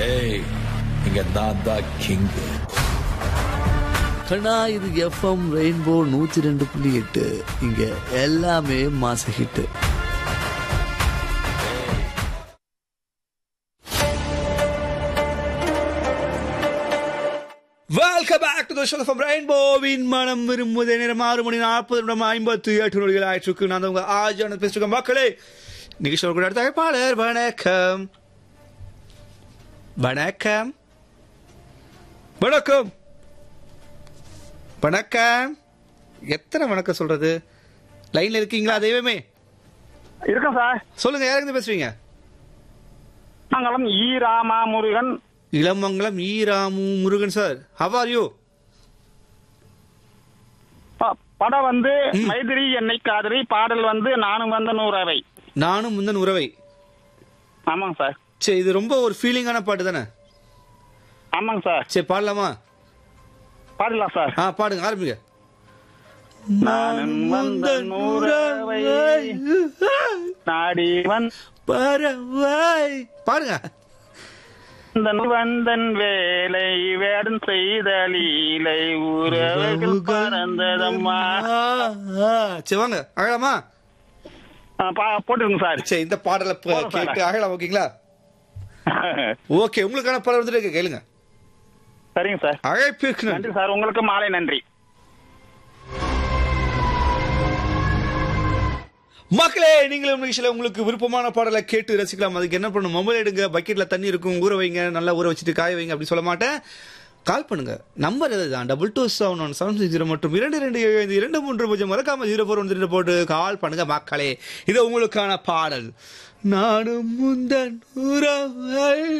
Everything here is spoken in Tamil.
ஏய் இங்க நான் தான் கிங் கண்ணா இது எஃப்எம் ரெயின்போ நூத்தி ரெண்டு புள்ளி எட்டு இங்க எல்லாமே மாச hit welcome back to the show from ரெயின்போவின் மனம் விரும்புதே நேரம் ஆறு மணி நாற்பது நிமிடம் ஐம்பத்தி எட்டு நொடிகள் ஆயிற்றுக்கு நான் தான் உங்க ஆஜான பேசிருக்கேன் மக்களே நிகழ்ச்சி கூட அடுத்த அழைப்பாளர் வணக்கம் வணக்கம் வணக்கம் வணக்கம் எத்தனை வணக்கம் சொல்றது லைன்ல இருக்கீங்களா தெய்வமே இருக்கேன் சார் சொல்லுங்க யாருக்கு பேசுறீங்க Mangalam E Rama Murugan Ilamangalam E Ramu Murugan sir how are you ப- படம் வந்து மைதிரி என்னை காதலி பாடல் வந்து நானும் வந்த நூறவை நானும் முந்தன் உறவை ஆமாங்க சார் சரி இது ரொம்ப ஒரு ஃபீலிங்கான பாட்டு தானே ஆமாங்க சார் சரி பாடலாமா பாடலாம் சார் ஆ பாடுங்க ஆரம்பிங்க நானும் வந்த நூறவை நாடி பறவை பாடுங்க வந்த வந்தன் வேலை வேடன் செய்த லீலை உறவுகள் பறந்ததம்மா ஆ, ஆ. சரி வாங்க அழலாமா ஆ, பா- போட்டுருங்க சார் சரி இந்த பாடலை ப- போதும் சார். கேட்டு அழலாம் ஓகேங்களா ஓகே உங்களுக்கான பாடல் வந்துட்டு இருக்கு, கேளுங்க சரிங்க சார் அழைப்பிற்கு நன்றி நன்றி சார் உங்களுக்கு மாலை நன்றி மக்களே நீங்களும் நிகழ்ச்சியில் உங்களுக்கு விருப்பமான பாடலை கேட்டு ரசிக்கலாம் அதுக்கு என்ன பண்ணணும் மொபைல் எடுங்க பக்கெட்ல தண்ணி இருக்கும் ஊற வைங்க நல்லா ஊற வச்சுட்டு காய வைங்க அப்படி சொல்ல மாட்டேன் கால் பண்ணுங்க நம்பர் இதுதான் double two seven one seven six zero மற்றும் இரண்டு ரெண்டு ஏழு ஐந்து இரண்டு மூன்று பூஜ்ஜியம் மறக்காம ஜீரோ ஃபோர் ஒன் ரெண்டு போட்டு கால் பண்ணுங்க மக்களே இது உங்களுக்கான பாடல் நானும் முந்தன் உறவை